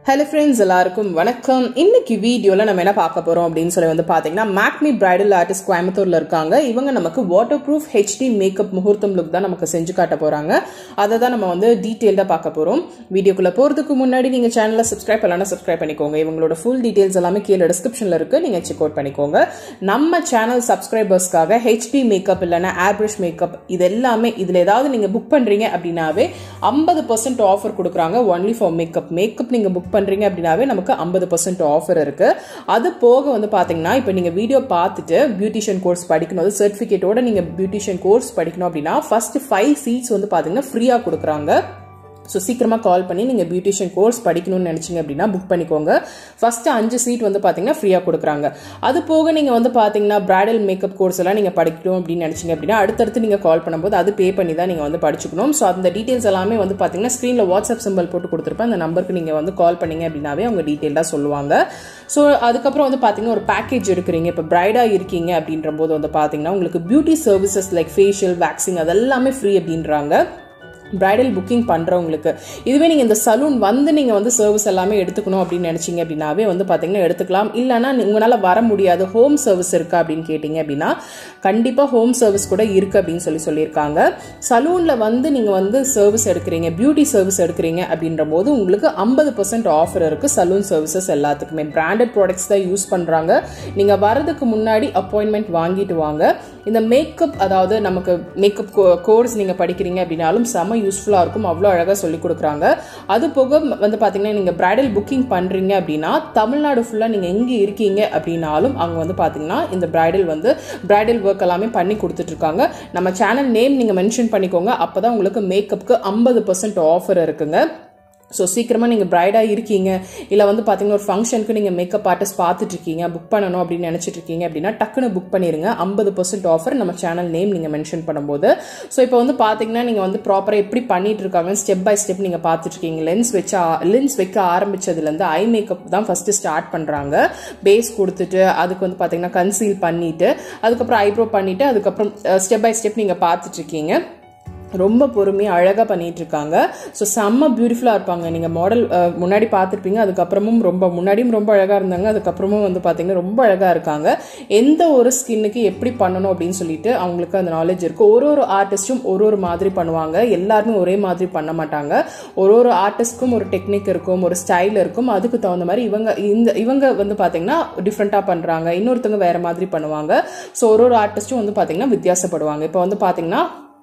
hello friends எல்லாருக்கும் வணக்கம் இன்னைக்கு வீடியோவில் நம்ம என்ன பார்க்க போகிறோம் அப்படின்னு சொல்லி வந்து பார்த்தீங்கன்னா மேக்மி பிரைடல் ஆர்டிஸ்ட் கோயம்புத்தூரில் இருக்காங்க இவங்க நமக்கு வாட்டர் ப்ரூஃப் ஹெச்டி மேக்கப் முகூர்த்தம் லுக் தான் நமக்கு செஞ்சு காட்ட போகிறாங்க அதை தான் நம்ம வந்து டீட்டெயில்டாக பார்க்க போகிறோம் வீடியோக்குள்ளே போகிறதுக்கு முன்னாடி நீங்கள் சேனலை சப்ஸ்கிரைப் பண்ணலாம் சப்ஸ்கிரைப் பண்ணிக்கோங்க இவங்களோட ஃபுல் டீட்டெயில்ஸ் எல்லாமே கீழே டிஸ்கிரிப்ஷனில் இருக்குது நீங்கள் செக் அவுட் பண்ணிக்கோங்க நம்ம சேனல் சப்ஸ்கிரைபர்ஸ்க்காக ஹெச்டி மேக்கப் இல்லைன்னா ஏர்பிரஷ் மேக்கப் இது எல்லாமே இதில் ஏதாவது நீங்கள் புக் பண்ணுறீங்க அப்படின்னாவே ஐம்பது பர்சன்ட் ஆஃபர் கொடுக்குறாங்க ஒன்லி ஃபார் மேக்கப் மேக்கப் நீங்கள் புக் பண்ணுறீங்க அப்படின்னாவே நமக்கு ஐம்பது பர்சன்ட் ஆஃபர் இருக்கு அது போக வந்து பார்த்தீங்கன்னா இப்போ நீங்கள் வீடியோ பார்த்துட்டு பியூட்டிஷியன் கோர்ஸ் படிக்கணும் அது சர்டிஃபிகேட்டோட நீங்கள் பியூட்டிஷியன் கோர்ஸ் படிக்கணும் அப்படின்னா ஃபர்ஸ்ட் ஃபைவ் சீட்ஸ் வந்து பார்த்தீங்கன்னா ஃப்ரீயாக கொடுக்குறாங்க ஸோ சீக்கிரமாக கால் பண்ணி நீங்கள் பியூட்டிஷியன் கோர்ஸ் படிக்கணும்னு நினச்சிங்க அப்படின்னா புக் பண்ணிக்கோங்க ஃபஸ்ட்டு அஞ்சு சீட் வந்து பார்த்தீங்கன்னா ஃப்ரீயாக கொடுக்குறாங்க அது போக நீங்கள் வந்து பார்த்தீங்கன்னா பிரைடல் மேக்கப் கோர்ஸ் எல்லாம் நீங்கள் படிக்கணும் அப்படின்னு நினச்சிங்க அப்படின்னா அடுத்தடுத்து நீங்கள் கால் பண்ணும்போது அது பே பண்ணி தான் நீங்கள் வந்து படிச்சுக்கணும் ஸோ அந்த டீட்டெயில்ஸ் எல்லாமே வந்து பார்த்தீங்கன்னா ஸ்க்ரீனில் வாட்ஸ்அப் சிம்பிள் போட்டு கொடுத்துருப்பேன் அந்த நம்பருக்கு நீங்கள் வந்து கால் பண்ணீங்க அப்படின்னாவே அவங்க டீட்டெயிலாக சொல்லுவாங்க ஸோ அதுக்கப்புறம் வந்து பார்த்தீங்கன்னா ஒரு பேக்கேஜ் எடுக்கிறீங்க இப்போ பிரைடாக இருக்கீங்க அப்படின்ற போது வந்து பார்த்தீங்கன்னா உங்களுக்கு beauty services like facial waxing அதெல்லாமே ஃப்ரீ அப்படின்றாங்க பிரைடல் புக்கிங் பண்ணுறவங்களுக்கு இதுவே நீங்கள் இந்த சலூன் வந்து நீங்கள் வந்து சர்வீஸ் எல்லாமே எடுத்துக்கணும் அப்படின்னு நினச்சிங்க அப்படின்னாவே வந்து பார்த்தீங்கன்னா எடுத்துக்கலாம் இல்லைனா உங்களால் வர முடியாது ஹோம் சர்வீஸ் இருக்கா அப்படின்னு கேட்டிங்க அப்படின்னா கண்டிப்பாக ஹோம் சர்வீஸ் கூட இருக்குது அப்படின்னு சொல்லி சொல்லியிருக்காங்க சலூனில் வந்து நீங்கள் வந்து சர்வீஸ் எடுக்கிறீங்க பியூட்டி சர்வீஸ் எடுக்கிறீங்க அப்படின்ற போது உங்களுக்கு ஐம்பது பர்சன்ட் ஆஃபர் இருக்குது சலூன் சர்வீசஸ் எல்லாத்துக்குமே பிராண்டட் ப்ராடக்ட்ஸ் தான் யூஸ் பண்ணுறாங்க நீங்கள் வரதுக்கு முன்னாடி அப்பாயின்மெண்ட் வாங்கிட்டு வாங்க இந்த மேக்கப் அதாவது நமக்கு மேக்கப் கோர்ஸ் நீங்கள் படிக்கிறீங்க அப்படின்னாலும் செம யூஸ்ஃபுல்லாக இருக்கும் அவ்வளோ அழகாக சொல்லி கொடுக்குறாங்க அது போக வந்து பார்த்தீங்கன்னா நீங்கள் பிரைடல் புக்கிங் பண்ணுறீங்க அப்படின்னா தமிழ்நாடு ஃபுல்லாக நீங்கள் எங்கே இருக்கீங்க அப்படின்னாலும் அவங்க வந்து பார்த்தீங்கன்னா இந்த பிரைடல் வந்து பிரைடல் ஒர்க் எல்லாமே பண்ணி கொடுத்துட்ருக்காங்க நம்ம சேனல் நேம் நீங்கள் மென்ஷன் பண்ணிக்கோங்க அப்போ தான் உங்களுக்கு மேக்கப்புக்கு ஐம்பது பர்சன்ட் ஆஃபர் இருக்குங்க ஸோ சீக்கிரமாக நீங்கள் ப்ரைடாக இருக்கீங்க இல்லை வந்து பார்த்தீங்கன்னா ஒரு ஃபங்க்ஷனுக்கு நீங்கள் மேக்கப் ஆர்டிஸ்ட் பார்த்துட்டு இருக்கீங்க புக் பண்ணணும் அப்படின்னு நினச்சிட்டு இருக்கீங்க அப்படின்னா டக்குன்னு புக் பண்ணிடுங்க ஐம்பது பர்சன்ட் ஆஃபர் நம்ம சேனல் நேம் நீங்கள் மென்ஷன் பண்ணும்போது ஸோ இப்போ வந்து பார்த்தீங்கன்னா நீங்கள் வந்து ப்ராப்பராக எப்படி பண்ணிட்டு இருக்காங்க ஸ்டெப் பை ஸ்டெப் நீங்கள் பார்த்துட்டு இருக்கீங்க லென்ஸ் வச்சா லென்ஸ் வைக்க ஆரம்பிச்சதுலேருந்து ஐ மேக்கப் தான் ஃபஸ்ட்டு ஸ்டார்ட் பண்ணுறாங்க பேஸ் கொடுத்துட்டு அதுக்கு வந்து பார்த்தீங்கன்னா கன்சீல் பண்ணிட்டு அதுக்கப்புறம் ஐப்ரோ பண்ணிட்டு அதுக்கப்புறம் ஸ்டெப் பை ஸ்டெப் நீங்கள் பார்த்துட்டு இருக்கீங்க ரொம்ப பொறுமையாக அழகாக பண்ணிட்டு இருக்காங்க ஸோ செம்ம பியூட்டிஃபுல்லாக இருப்பாங்க நீங்கள் மாடல் முன்னாடி பார்த்துருப்பீங்க அதுக்கப்புறமும் ரொம்ப முன்னாடியும் ரொம்ப அழகாக இருந்தாங்க அதுக்கப்புறமும் வந்து பார்த்தீங்கன்னா ரொம்ப அழகாக இருக்காங்க எந்த ஒரு ஸ்கின்னுக்கு எப்படி பண்ணணும் அப்படின்னு சொல்லிட்டு அவங்களுக்கு அந்த நாலேஜ் இருக்குது ஒரு ஒரு ஆர்டிஸ்ட்டும் ஒரு ஒரு மாதிரி பண்ணுவாங்க எல்லாருமே ஒரே மாதிரி பண்ண மாட்டாங்க ஒரு ஒரு ஆர்டிஸ்ட்க்கும் ஒரு டெக்னிக் இருக்கும் ஒரு ஸ்டைல் இருக்கும் அதுக்கு தகுந்த மாதிரி இவங்க இந்த இவங்க வந்து பார்த்தீங்கன்னா டிஃப்ரெண்ட்டாக பண்ணுறாங்க இன்னொருத்தவங்க வேறு மாதிரி பண்ணுவாங்க ஸோ ஒரு ஒரு ஆர்டிஸ்ட்டும் வந்து பார்த்தீங்கன்னா வித்தியாசப்படுவாங்க இப்போ வந்து பார்த்தீங்கன்னா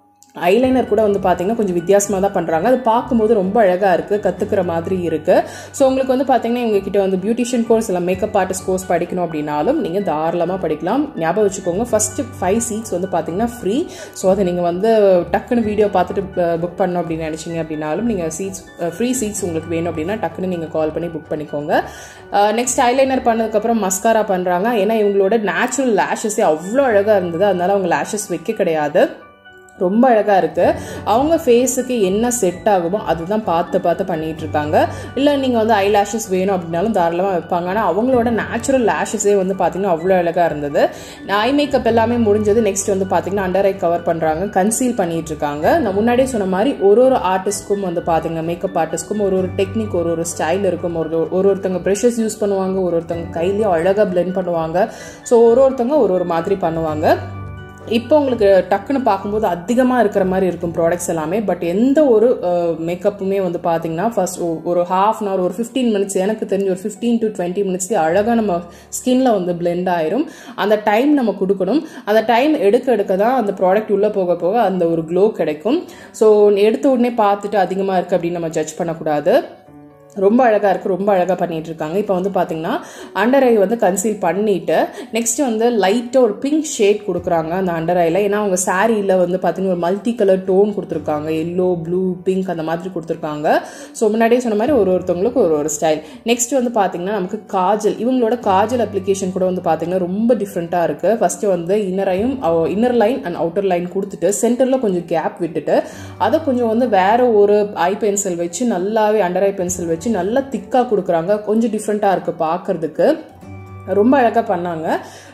ஐலைனர் கூட வந்து பார்த்தீங்கன்னா கொஞ்சம் வித்தியாசமாக தான் பண்ணுறாங்க அது பார்க்கும்போது ரொம்ப அழகாக இருக்குது கற்றுக்கிற மாதிரி இருக்குது ஸோ உங்களுக்கு வந்து பார்த்தீங்கன்னா எங்ககிட்ட வந்து பியூட்டிஷியன் கோர்ஸ் இல்லை மேக்கப் ஆர்டிஸ்ட் கோர்ஸ் படிக்கணும் அப்படின்னாலும் நீங்கள் தாராளமாக படிக்கலாம் ஞாபகம் வச்சுக்கோங்க ஃபஸ்ட்டு ஃபைவ் சீட்ஸ் வந்து பார்த்தீங்கன்னா ஃப்ரீ ஸோ அதை நீங்கள் வந்து டக்குன்னு வீடியோ பார்த்துட்டு புக் பண்ணணும் அப்படின்னு நினச்சிங்க அப்படின்னாலும் நீங்கள் சீட்ஸ் ஃப்ரீ சீட்ஸ் உங்களுக்கு வேணும் அப்படின்னா டக்குன்னு நீங்கள் கால் பண்ணி புக் பண்ணிக்கோங்க நெக்ஸ்ட் ஐலைனர் பண்ணதுக்கப்புறம் மஸ்காரா பண்ணுறாங்க ஏன்னா இவங்களோட நேச்சுரல் லேஷஸே அவ்வளோ அழகாக இருந்தது அதனால அவங்க லேஷஸ் வைக்க கிடையாது ரொம்ப அழகாக இருக்குது அவங்க ஃபேஸுக்கு என்ன செட் ஆகுமோ அதுதான் பார்த்து பார்த்து பண்ணிகிட்டு இருக்காங்க இல்லை நீங்கள் வந்து ஐ லேஷஸ் வேணும் அப்படின்னாலும் தாராளமாக வைப்பாங்க ஆனால் அவங்களோட நேச்சுரல் லேஷஸே வந்து பார்த்திங்கன்னா அவ்வளோ அழகாக இருந்தது ஐ மேக்கப் எல்லாமே முடிஞ்சது நெக்ஸ்ட் வந்து பார்த்திங்கன்னா அண்டர் ஐ கவர் பண்ணுறாங்க கன்சீல் பண்ணிகிட்டு இருக்காங்க நான் முன்னாடியே சொன்ன மாதிரி ஒரு ஒரு ஆர்டிஸ்ட்க்கும் வந்து பார்த்திங்க மேக்கப் ஆர்டிஸ்ட்க்கும் ஒரு ஒரு டெக்னிக் ஒரு ஒரு ஸ்டைல் இருக்கும் ஒரு ஒரு ஒருத்தவங்க ப்ரெஷஸ் யூஸ் பண்ணுவாங்க ஒரு ஒருத்தவங்க கையிலேயே அழகாக பிளெண்ட் பண்ணுவாங்க ஸோ ஒரு ஒருத்தவங்க ஒரு ஒரு மாதிரி பண்ணுவாங்க இப்போ உங்களுக்கு டக்குன்னு பார்க்கும்போது அதிகமாக இருக்கிற மாதிரி இருக்கும் ப்ராடக்ட்ஸ் எல்லாமே பட் எந்த ஒரு மேக்கப்புமே வந்து பார்த்தீங்கன்னா ஃபர்ஸ்ட் ஒரு ஹாஃப் அன் ஹவர் ஒரு ஃபிஃப்டீன் மினிட்ஸ் எனக்கு தெரிஞ்சு ஒரு ஃபிஃப்டீன் டு டுவெண்ட்டி மினிட்ஸ்லேயே அழகாக நம்ம ஸ்கின்ல வந்து பிளெண்ட் ஆயிரும் அந்த டைம் நம்ம கொடுக்கணும் அந்த டைம் எடுக்க எடுக்க தான் அந்த ப்ராடக்ட் உள்ளே போக போக அந்த ஒரு க்ளோ கிடைக்கும் ஸோ எடுத்த உடனே பார்த்துட்டு அதிகமாக இருக்குது அப்படின்னு நம்ம ஜட்ஜ் பண்ணக்கூடாது ரொம்ப அழகாக இருக்குது ரொம்ப அழகாக பண்ணிகிட்டு இருக்காங்க இப்போ வந்து பார்த்தீங்கன்னா அண்டர் ஐ வந்து கன்சீல் பண்ணிட்டு நெக்ஸ்ட் வந்து லைட்டாக ஒரு பிங்க் ஷேட் கொடுக்குறாங்க அந்த அண்டர் ஐயில் ஏன்னா அவங்க சாரியில் வந்து பார்த்தீங்கன்னா ஒரு மல்டி கலர் டோன் கொடுத்துருக்காங்க எல்லோ ப்ளூ பிங்க் அந்த மாதிரி கொடுத்துருக்காங்க ஸோ முன்னாடியே சொன்ன மாதிரி ஒரு ஒருத்தவங்களுக்கு ஒரு ஒரு ஸ்டைல் நெக்ஸ்ட் வந்து பார்த்தீங்கன்னா நமக்கு காஜல் இவங்களோட காஜல் அப்ளிகேஷன் கூட வந்து பார்த்தீங்கன்னா ரொம்ப டிஃப்ரெண்ட்டாக இருக்குது ஃபஸ்ட்டு வந்து இன்னரையும் inner line and outer line கொடுத்துட்டு சென்டரில் கொஞ்சம் கேப் விட்டுட்டு அதை கொஞ்சம் வந்து வேற ஒரு ஐ பென்சில் வச்சு நல்லாவே அண்டர் ஐ பென்சில் வச்சு வச்சு நல்லா திக்காக கொடுக்குறாங்க கொஞ்சம் டிஃப்ரெண்ட்டாக இருக்குது பார்க்குறதுக்கு ரொம்ப அழகாக பண்ணாங்க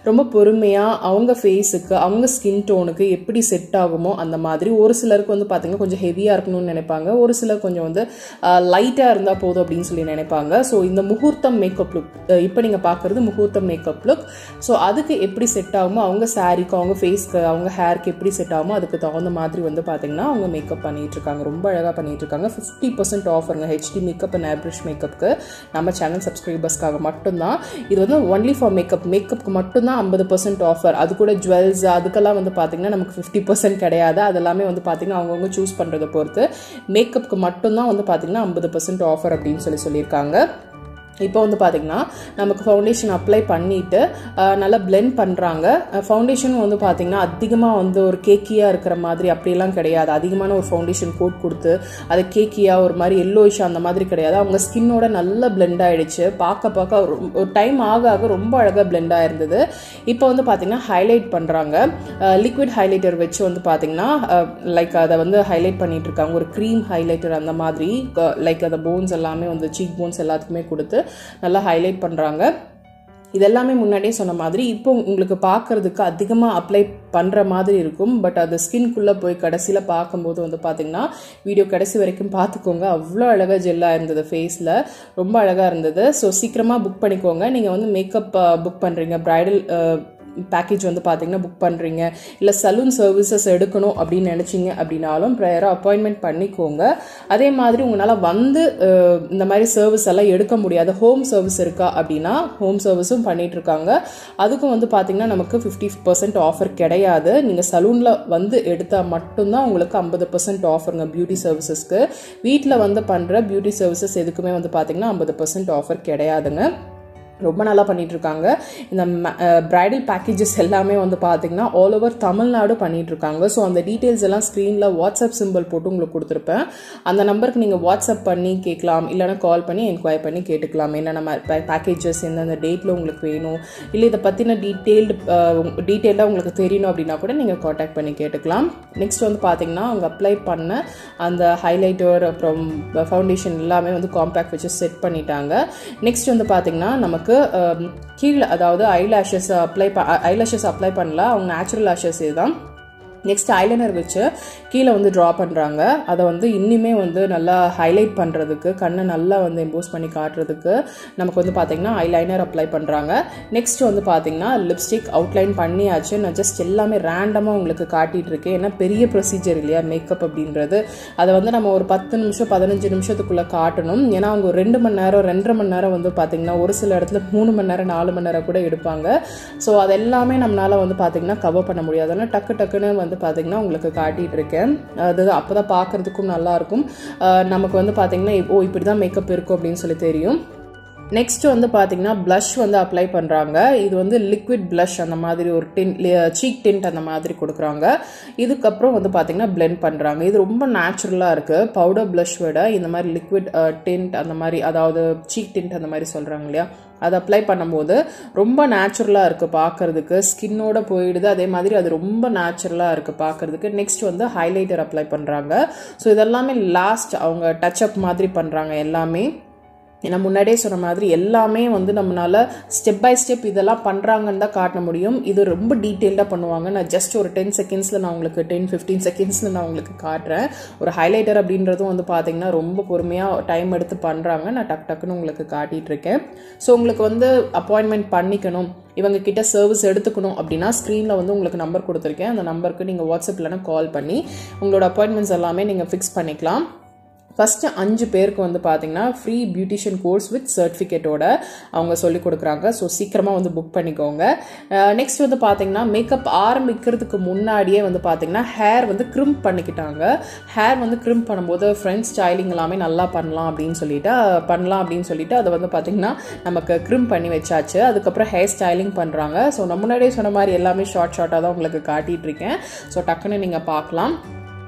ரொம்ப பொறுமையாக அவங்க ஃபேஸுக்கு அவங்க ஸ்கின் டோனுக்கு எப்படி செட் ஆகுமோ அந்த மாதிரி ஒரு சிலருக்கு வந்து பார்த்தீங்கன்னா கொஞ்சம் ஹெவியாக இருக்கணும்னு நினைப்பாங்க ஒரு சிலர் கொஞ்சம் வந்து லைட்டாக இருந்தால் போதும் அப்படின்னு சொல்லி நினைப்பாங்க ஸோ இந்த முகூர்த்தம் மேக்கப் லுக் இப்போ நீங்கள் பார்க்குறது முகூர்த்தம் மேக்கப் லுக் ஸோ அதுக்கு எப்படி செட் ஆகுமோ அவங்க சாரீக்கு அவங்க ஃபேஸ்க்கு அவங்க ஹேருக்கு எப்படி செட் ஆகுமோ அதுக்கு தகுந்த மாதிரி வந்து பார்த்தீங்கன்னா அவங்க மேக்கப் பண்ணிட்டு இருக்காங்க ரொம்ப அழகாக பண்ணிட்டு இருக்காங்க ஃபிஃப்டி பர்சன்ட் ஆஃபருங்க ஹெச்டி மேக்கப் அண்ட் ஏப்ரிஷ் மேக்கப்புக்கு நம்ம சேனல் சப்ஸ்கிரைபர்ஸ்க்காக மட்டும்தான் இது வந்து ஒன்லி ஃபார் மேக்கப் மேக்கப்புக்கு மட்டும்தான் ஐம்பது பர்சன்ட் ஆஃபர் அது கூட ஜுவல்ஸ் அதுக்கெல்லாம் வந்து பார்த்தீங்கன்னா நமக்கு ஃபிஃப்டி பர்சன்ட் கிடையாது அதெல்லாமே வந்து பார்த்தீங்கன்னா அவங்கவுங்க சூஸ் பண்ணுறதை பொறுத்து மேக்கப்புக்கு மட்டும்தான் வந்து பார்த்தீங்கன்னா ஐம்பது பர்சன்ட் ஆஃபர் அப்படின்னு சொல்லி சொல்லியிருக்காங்க இப்போ வந்து பார்த்திங்கன்னா நமக்கு ஃபவுண்டேஷன் அப்ளை பண்ணிவிட்டு நல்லா பிளெண்ட் பண்ணுறாங்க ஃபவுண்டேஷனும் வந்து பார்த்திங்கன்னா அதிகமாக வந்து ஒரு கேக்கியாக இருக்கிற மாதிரி அப்படியெல்லாம் கிடையாது அதிகமான ஒரு ஃபவுண்டேஷன் கோட் கொடுத்து அது கேக்கியாக ஒரு மாதிரி எல்லோயிஷ் அந்த மாதிரி கிடையாது அவங்க ஸ்கின்னோட நல்லா பிளெண்ட் ஆகிடுச்சு பார்க்க பார்க்க ஒரு டைம் ஆக ஆக ரொம்ப அழகாக பிளெண்ட் ஆயிருந்தது இப்போ வந்து பார்த்திங்கன்னா ஹைலைட் பண்ணுறாங்க லிக்விட் ஹைலைட்டர் வச்சு வந்து பார்த்திங்கன்னா லைக் அதை வந்து ஹைலைட் பண்ணிட்டு இருக்காங்க ஒரு க்ரீம் ஹைலைட்டர் அந்த மாதிரி லைக் அந்த போன்ஸ் எல்லாமே வந்து சீக் போன்ஸ் எல்லாத்துக்குமே கொடுத்து நல்லா ஹைலைட் பண்ணுறாங்க இதெல்லாமே முன்னாடியே சொன்ன மாதிரி இப்போ உங்களுக்கு பார்க்கறதுக்கு அதிகமாக அப்ளை பண்ணுற மாதிரி இருக்கும் பட் அது ஸ்கின்குள்ளே போய் கடைசியில் பார்க்கும்போது வந்து பார்த்திங்கன்னா வீடியோ கடைசி வரைக்கும் பார்த்துக்கோங்க அவ்வளோ அழகாக ஜெல்லாக இருந்தது ஃபேஸில் ரொம்ப அழகாக இருந்தது ஸோ சீக்கிரமாக புக் பண்ணிக்கோங்க நீங்கள் வந்து மேக்கப் புக் பண்ணுறீங்க ப்ரைடல் பேக்கேஜ் வந்து பார்த்தீங்கன்னா புக் பண்ணுறீங்க இல்லை சலூன் சர்வீசஸ் எடுக்கணும் அப்படின்னு நினச்சிங்க அப்படின்னாலும் ப்ரேயராக அப்பாயின்மெண்ட் பண்ணிக்கோங்க அதே மாதிரி உங்களால் வந்து இந்த மாதிரி சர்வீஸ் எல்லாம் எடுக்க முடியாது ஹோம் சர்வீஸ் இருக்கா அப்படின்னா ஹோம் சர்வீஸும் பண்ணிட்டு இருக்காங்க அதுக்கும் வந்து பார்த்தீங்கன்னா நமக்கு ஃபிஃப்டி பர்சன்ட் ஆஃபர் கிடையாது நீங்கள் சலூனில் வந்து எடுத்தால் மட்டும்தான் உங்களுக்கு ஐம்பது பர்சன்ட் ஆஃபருங்க பியூட்டி சர்வீசஸ்க்கு வீட்டில் வந்து பண்ணுற பியூட்டி சர்வீசஸ் எதுக்குமே வந்து பார்த்தீங்கன்னா ஐம்பது பர்சன்ட் ஆஃபர் கிடையாதுங்க ரொம்ப நல்லா பண்ணிட்டு இருக்காங்க இந்த பிரைடல் பேக்கேஜஸ் எல்லாமே வந்து பார்த்தீங்கன்னா ஆல் ஓவர் தமிழ்நாடு பண்ணிட்டு இருக்காங்க ஸோ அந்த டீட்டெயில்ஸ் எல்லாம் ஸ்க்ரீனில் வாட்ஸ்அப் சிம்பிள் போட்டு உங்களுக்கு கொடுத்துருப்பேன் அந்த நம்பருக்கு நீங்கள் வாட்ஸ்அப் பண்ணி கேட்கலாம் இல்லைனா கால் பண்ணி என்கொயர் பண்ணி கேட்டுக்கலாம் என்னென்ன பேக்கேஜஸ் எந்தெந்த டேட்டில் உங்களுக்கு வேணும் இல்லை இதை பற்றின டீட்டெயில்டு டீட்டெயிலாக உங்களுக்கு தெரியணும் அப்படின்னா கூட நீங்கள் காண்டாக்ட் பண்ணி கேட்டுக்கலாம் நெக்ஸ்ட் வந்து பார்த்தீங்கன்னா அவங்க அப்ளை பண்ண அந்த ஹைலைட்டர் அப்புறம் ஃபவுண்டேஷன் எல்லாமே வந்து காம்பேக்ட் வச்சு செட் பண்ணிட்டாங்க நெக்ஸ்ட் வந்து பார்த்தீங்கன்னா நமக்கு நமக்கு கீழே அதாவது ஐலாஷஸ் அப்ளை ஐலாஷஸ் அப்ளை பண்ணல அவங்க நேச்சுரல் லாஷஸ் இதுதான் நெக்ஸ்ட் ஐலைனர் வச்சு கீழே வந்து ட்ரா பண்ணுறாங்க அதை வந்து இன்னுமே வந்து நல்லா ஹைலைட் பண்ணுறதுக்கு கண்ணை நல்லா வந்து இம்போஸ் பண்ணி காட்டுறதுக்கு நமக்கு வந்து பார்த்திங்கன்னா ஐலைனர் அப்ளை பண்ணுறாங்க நெக்ஸ்ட் வந்து பார்த்திங்கன்னா லிப்ஸ்டிக் அவுட்லைன் பண்ணியாச்சு நான் ஜஸ்ட் எல்லாமே ரேண்டமாக உங்களுக்கு காட்டிகிட்டு இருக்கேன் ஏன்னா பெரிய ப்ரொசீஜர் இல்லையா மேக்கப் அப்படின்றது அதை வந்து நம்ம ஒரு பத்து நிமிஷம் பதினஞ்சு நிமிஷத்துக்குள்ளே காட்டணும் ஏன்னா அவங்க ஒரு ரெண்டு மணி நேரம் ரெண்டரை மணி நேரம் வந்து பார்த்திங்கன்னா ஒரு சில இடத்துல மூணு மணி நேரம் நாலு மணி நேரம் கூட எடுப்பாங்க ஸோ அது எல்லாமே நம்மளால் வந்து பார்த்திங்கன்னா கவர் பண்ண முடியாது அதனால் டக்கு டக்குன்னு வந்து பார்த்திங்கன்னா உங்களுக்கு காட்டிகிட்டு இருக்கேன் அது அப்போ தான் பார்க்குறதுக்கும் நல்லாயிருக்கும் நமக்கு வந்து பார்த்திங்கன்னா ஓ இப்படி தான் மேக்கப் இருக்கும் அப்படின்னு சொல்லி தெரியும் நெக்ஸ்ட் வந்து பார்த்தீங்கன்னா ப்ளஷ் வந்து அப்ளை பண்ணுறாங்க இது வந்து லிக்விட் ப்ளஷ் அந்த மாதிரி ஒரு டின் சீக் டின்ட் அந்த மாதிரி கொடுக்குறாங்க இதுக்கப்புறம் வந்து பார்த்தீங்கன்னா பிளெண்ட் பண்ணுறாங்க இது ரொம்ப நேச்சுரலாக இருக்குது பவுடர் ப்ளஷ் விட இந்த மாதிரி லிக்விட் டின்ட் அந்த மாதிரி அதாவது சீக் டின்ட் அந்த மாதிரி சொல்கிறாங்க இல்லையா அதை அப்ளை பண்ணும்போது ரொம்ப நேச்சுரலாக இருக்குது பார்க்குறதுக்கு ஸ்கின்னோட போயிடுது அதே மாதிரி அது ரொம்ப நேச்சுரலாக இருக்குது பார்க்குறதுக்கு நெக்ஸ்ட் வந்து ஹைலைட்டர் அப்ளை பண்ணுறாங்க ஸோ இதெல்லாமே லாஸ்ட் அவங்க டச் அப் மாதிரி பண்ணுறாங்க எல்லாமே ஏன்னா முன்னாடியே சொன்ன மாதிரி எல்லாமே வந்து நம்மளால ஸ்டெப் பை ஸ்டெப் இதெல்லாம் பண்ணுறாங்கன்னு தான் காட்ட முடியும் இது ரொம்ப டீட்டெயில்டாக பண்ணுவாங்க நான் ஜஸ்ட் ஒரு டென் செகண்ட்ஸில் நான் உங்களுக்கு டென் ஃபிஃப்டீன் செகண்ட்ஸில் நான் உங்களுக்கு காட்டுறேன் ஒரு ஹைலைட்டர் அப்படின்றதும் வந்து பார்த்தீங்கன்னா ரொம்ப பொறுமையாக டைம் எடுத்து பண்ணுறாங்க நான் டக் டக்குன்னு உங்களுக்கு காட்டிகிட்டு இருக்கேன் ஸோ உங்களுக்கு வந்து அப்பாயின்மெண்ட் பண்ணிக்கணும் இவங்க கிட்ட சர்வீஸ் எடுத்துக்கணும் அப்படின்னா ஸ்க்ரீனில் வந்து உங்களுக்கு நம்பர் கொடுத்துருக்கேன் அந்த நம்பருக்கு நீங்கள் வாட்ஸ்அப்லனா கால் பண்ணி உங்களோட அப்பாயின்மெண்ட்ஸ் எல்லாமே நீங்கள் ஃபிக்ஸ் பண்ணிக்கலாம் ஃபஸ்ட்டு அஞ்சு பேருக்கு வந்து பார்த்தீங்கன்னா ஃப்ரீ பியூட்டிஷியன் கோர்ஸ் வித் சர்டிஃபிகேட்டோட அவங்க சொல்லி கொடுக்குறாங்க ஸோ சீக்கிரமாக வந்து புக் பண்ணிக்கோங்க நெக்ஸ்ட் வந்து பார்த்தீங்கன்னா மேக்கப் ஆரம்பிக்கிறதுக்கு முன்னாடியே வந்து பார்த்தீங்கன்னா ஹேர் வந்து க்ரிம்ப் பண்ணிக்கிட்டாங்க ஹேர் வந்து க்ரிம்ப் பண்ணும்போது ஃப்ரெண்ட்ஸ் ஸ்டைலிங் எல்லாமே நல்லா பண்ணலாம் அப்படின்னு சொல்லிட்டு பண்ணலாம் அப்படின்னு சொல்லிட்டு அதை வந்து பார்த்தீங்கன்னா நமக்கு க்ரிம் பண்ணி வச்சாச்சு அதுக்கப்புறம் ஹேர் ஸ்டைலிங் பண்ணுறாங்க ஸோ நம்ம முன்னாடியே சொன்ன மாதிரி எல்லாமே ஷார்ட் ஷார்ட்டாக தான் உங்களுக்கு காட்டிகிட்டு இருக்கேன் ஸோ டக்குன்னு நீங்கள் பார்க்கலாம்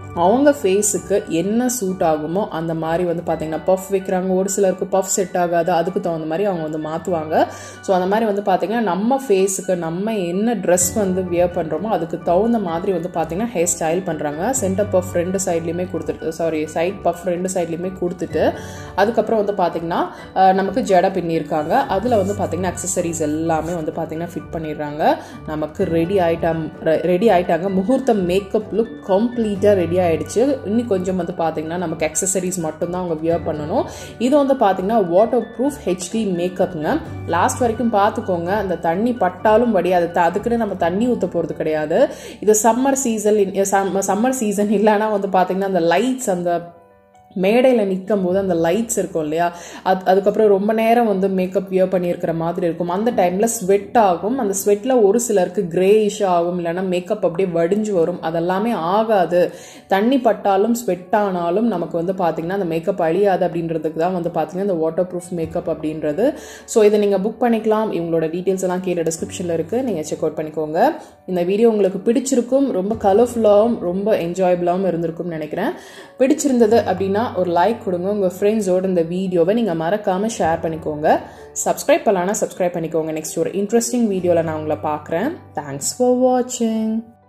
அவங்க ஃபேஸுக்கு என்ன சூட் ஆகுமோ அந்த மாதிரி வந்து பார்த்தீங்கன்னா பஃப் வைக்கிறாங்க ஒரு சிலருக்கு பஃப் செட் ஆகாது அதுக்கு தகுந்த மாதிரி அவங்க வந்து மாற்றுவாங்க ஸோ அந்த மாதிரி வந்து பார்த்தீங்கன்னா நம்ம ஃபேஸுக்கு நம்ம என்ன ட்ரெஸ் வந்து வியர் பண்ணுறோமோ அதுக்கு தகுந்த மாதிரி வந்து பார்த்தீங்கன்னா ஹேர் ஸ்டைல் பண்ணுறாங்க சென்டர் பஃப் ரெண்டு சைட்லேயுமே கொடுத்துட்டு சாரி சைட் பஃப் ரெண்டு சைட்லேயுமே கொடுத்துட்டு அதுக்கப்புறம் வந்து பார்த்தீங்கன்னா அஹ், நமக்கு ஜடை பின்னியிருக்காங்க அதில் வந்து பார்த்தீங்கன்னா அக்சசரிஸ் எல்லாமே வந்து பார்த்தீங்கன்னா ஃபிட் பண்ணிடுறாங்க நமக்கு ரெடி ஆயிட்டாம் ரெடி ஆயிட்டாங்க முகூர்த்தம் மேக்கப் லுக் கம்ப்ளீட்டாக ரெடி ஆயிடுச்சு இன்னும் கொஞ்சம் வந்து பார்த்தீங்கன்னா நமக்கு அக்சசரிஸ் மட்டும்தான் அவங்க வியர் பண்ணணும் இது வந்து பார்த்தீங்கன்னா வாட்டர் ப்ரூஃப் ஹெச்டி மேக்கப்ங்க லாஸ்ட் வரைக்கும் பார்த்துக்கோங்க அந்த தண்ணி பட்டாலும் வடியாது த- அதுக்குன்னு நம்ம தண்ணி ஊற்ற போகிறது கிடையாது இது சம்மர் சீசன் சம்மர் சீசன் இல்லைன்னா வந்து பார்த்தீங்கன்னா அந்த லைட்ஸ் அந்த மேடையில் நிற்கும் போது அந்த லைட்ஸ் இருக்கும் இல்லையா அது அதுக்கப்புறம் ரொம்ப நேரம் வந்து மேக்கப் வியர் பண்ணியிருக்கிற மாதிரி இருக்கும் அந்த டைமில் ஸ்வெட் ஆகும் அந்த ஸ்வெட்டில் ஒரு சிலருக்கு கிரேயிஷ் ஆகும் இல்லைன்னா மேக்கப் அப்படியே வடிஞ்சு வரும் அதெல்லாமே ஆகாது தண்ணி பட்டாலும் ஸ்வெட் ஆனாலும் நமக்கு வந்து பார்த்திங்கன்னா அந்த மேக்கப் அழியாது அப்படின்றதுக்கு தான் வந்து பார்த்திங்கன்னா இந்த வாட்டர் ப்ரூஃப் மேக்கப் அப்படின்றது ஸோ இதை நீங்கள் புக் பண்ணிக்கலாம் இவங்களோட டீட்டெயில்ஸ் எல்லாம் கீழே டிஸ்கிரிப்ஷனில் இருக்குது நீங்கள் செக் அவுட் பண்ணிக்கோங்க இந்த வீடியோ உங்களுக்கு பிடிச்சிருக்கும் ரொம்ப கலர்ஃபுல்லாகவும் ரொம்ப என்ஜாயபிளாகவும் இருந்திருக்கும்னு நினைக்கிறேன் பிடிச்சிருந்தது அப்படின்னா ஒரு லைக் கொடுங்க உங்கள் ஃப்ரெண்ட்ஸோட இந்த வீடியோவை நீங்கள் மறக்காமல் ஷேர் பண்ணிக்கோங்க சப்ஸ்கிரைப் பண்ணலான்னா சப்ஸ்கிரைப் பண்ணிக்கோங்க நெக்ஸ்ட் ஒரு இன்ட்ரெஸ்டிங் வீடியோவில் நான் உங்களை பார்க்குறேன் தேங்க்ஸ் ஃபார் வாட்சிங்